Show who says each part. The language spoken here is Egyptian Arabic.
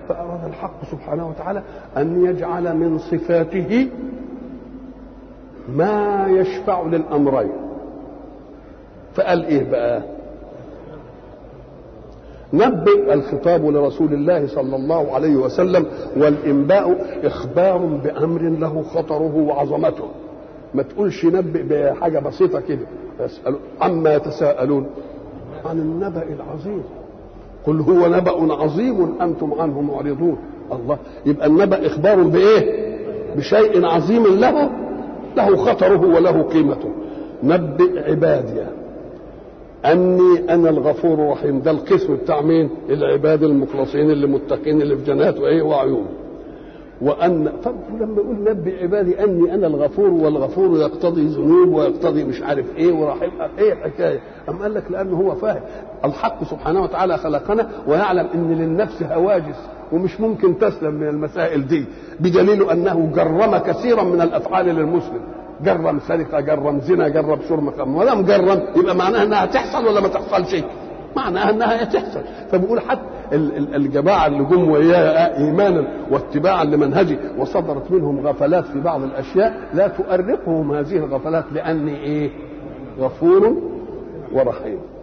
Speaker 1: فأراد الحق سبحانه وتعالى أن يجعل من صفاته ما يشفع للأمرين فقال إيه بقى نبئ الخطاب لرسول الله صلى الله عليه وسلم والإنباء إخبار بأمر له خطره وعظمته ما تقولش نبئ بحاجة بسيطة كده يسأل عما يتساءلون عن النبأ العظيم قل هو نبأ عظيم أنتم عنه معرضون الله يبقى النبأ إخبار بإيه بشيء عظيم له له خطره وله قيمته نبئ عبادي اني انا الغفور الرحيم ده القسم بتاع مين العباد المخلصين اللي متقين اللي في جنات وايه وعيون وان طب لما يقول نبئ عبادي اني انا الغفور والغفور يقتضي ذنوب ويقتضي مش عارف ايه ورحيم ايه الحكايه أم قال لك لانه هو فاهم الحق سبحانه وتعالى خلقنا ويعلم ان للنفس هواجس ومش ممكن تسلم من المسائل دي بدليل انه جرم كثيرا من الافعال للمسلم جرم سرقه جرم زنا جرب شرب خمر ولا مجرم يبقى معناها انها تحصل ولا ما تحصلش معناها انها تحصل فبيقول حتى الجماعه اللي جم وياه ايمانا واتباعا لمنهجه وصدرت منهم غفلات في بعض الاشياء لا تؤرقهم هذه الغفلات لاني ايه غفور ورحيم